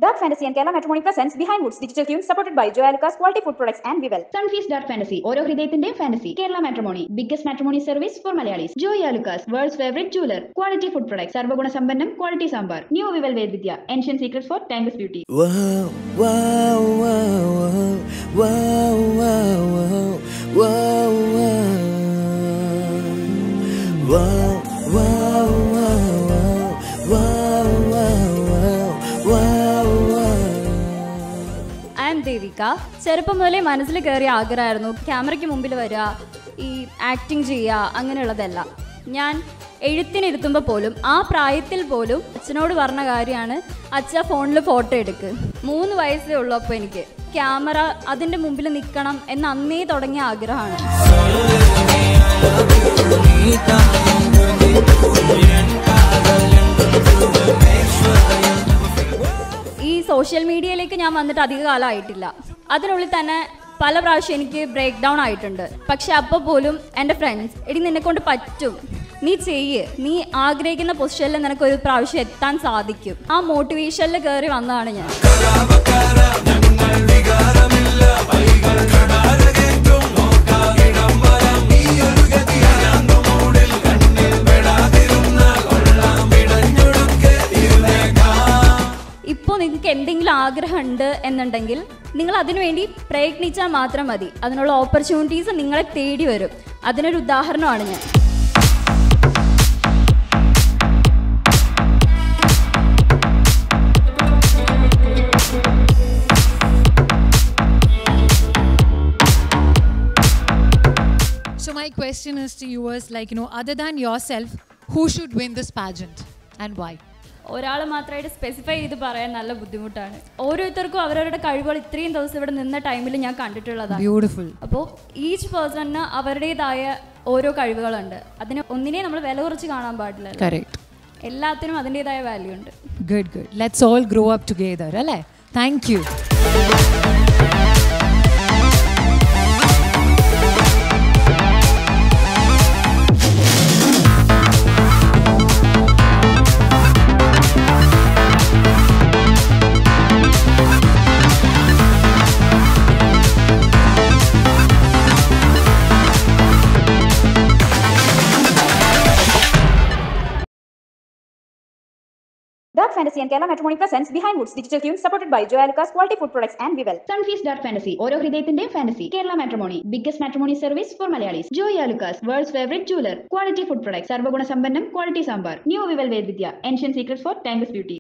Dark Fantasy and Kerala Matrimony presents Behind Woods Digital Tunes supported by Joya Lucas Quality Food Products and Vivel. Sunfeast dark fantasy ഓരോ ഹൃദയത്തിന്റെയും fantasy Kerala matrimony biggest matrimony service for Malayalees Joy Alukkas world's favourite jeweller quality food product സർവ്വഗുണ സമ്പന്നം quality sambar new Vivel Ved Vidya ancient secrets for timeless beauty Wow, wow, wow, wow, wow, wow, wow, wow, wow, wow, wow, wow, wow, wow. I'm Devika ചെറുപ്പം മുതലേ മനസ്സിൽ കയറിയ ആഗ്രഹമായിരുന്നു ക്യാമറയ്ക്ക് മുമ്പിൽ വരിക ഈ ആക്ടിങ് ചെയ്യുക അങ്ങനെയുള്ളതല്ല ഞാൻ എഴുത്തിനിരുത്തുമ്പോൾ പോലും ആ പ്രായത്തിൽ പോലും അച്ഛനോട് പറഞ്ഞ കാര്യമാണ് അച്ഛ ഫോണിൽ ഫോട്ടോ എടുക്ക് മൂന്ന് വയസ്സേ ഉള്ളൂ അപ്പോൾ എനിക്ക് ക്യാമറ അതിൻ്റെ മുമ്പിൽ നിൽക്കണം എന്ന് അന്നേ തുടങ്ങിയ ആഗ്രഹമാണ് ഈ സോഷ്യൽ മീഡിയയിലേക്ക് ഞാൻ വന്നിട്ട് അധിക കാലമായിട്ടില്ല അതിനുള്ളിൽ തന്നെ പല പ്രാവശ്യം എനിക്ക് ബ്രേക്ക് ഡൗൺ ആയിട്ടുണ്ട് പക്ഷെ അപ്പോൾ പോലും എൻ്റെ ഫ്രണ്ട്സ് എടി നിന്നെ കൊണ്ട് പറ്റും നീ ചെയ്യ് നീ ആഗ്രഹിക്കുന്ന പൊസിഷനിൽ നിനക്ക് ഒരു പ്രാവശ്യം എത്താൻ സാധിക്കും ആ മോട്ടിവേഷനിൽ കയറി വന്നതാണ് ഞാൻ ഇപ്പോൾ നിങ്ങൾക്ക് എന്തെങ്കിലും ആഗ്രഹമുണ്ട് എന്നുണ്ടെങ്കിൽ നിങ്ങൾ അതിനുവേണ്ടി പ്രയത്നിച്ചാൽ മാത്രം മതി അതിനുള്ള ഓപ്പർച്യൂണിറ്റീസ് നിങ്ങളെ തേടി വരും അതിനൊരു ഉദാഹരണമാണ് ഞാൻ So my question is to you is like, you know, other than yourself, who should win this pageant and why? ഒരാൾ മാത്രമായിട്ട് സ്പെസിഫൈ ചെയ്ത് പറയാൻ നല്ല ബുദ്ധിമുട്ടാണ് ഓരോരുത്തർക്കും അവരവരുടെ കഴിവുകൾ ഇത്രയും ദിവസം ഇവിടെ നിന്ന ടൈമിൽ ഞാൻ കണ്ടിട്ടുള്ളതാണ് Beautiful. അപ്പോൾ ഈച്ച് പേഴ്സണിന് അവരുടേതായ ഓരോ കഴിവുകളുണ്ട് അതിന് ഒന്നിനെ നമ്മൾ വില കുറച്ച് കാണാൻ പാടില്ല Correct. എല്ലാത്തിനും അതിൻ്റെതായ വാല്യൂ ഉണ്ട് Good, good. Let's all grow up together. Alle? Thank you. Dark Fantasy and Kerala Matrimony presents Behind Woods Digital Tunes supported by Joya Lucas Quality Food Products and Vivel. Sunfeast dark fantasy ഓരോ ഹൃദയത്തിന്റെയും fantasy Kerala matrimony biggest matrimony service for Malayalees Joy Alukkas world's favourite jeweller quality food product സർവ്വഗുണ സമ്പന്നം quality sambar new Vivel Ved Vidya ancient secrets for timeless beauty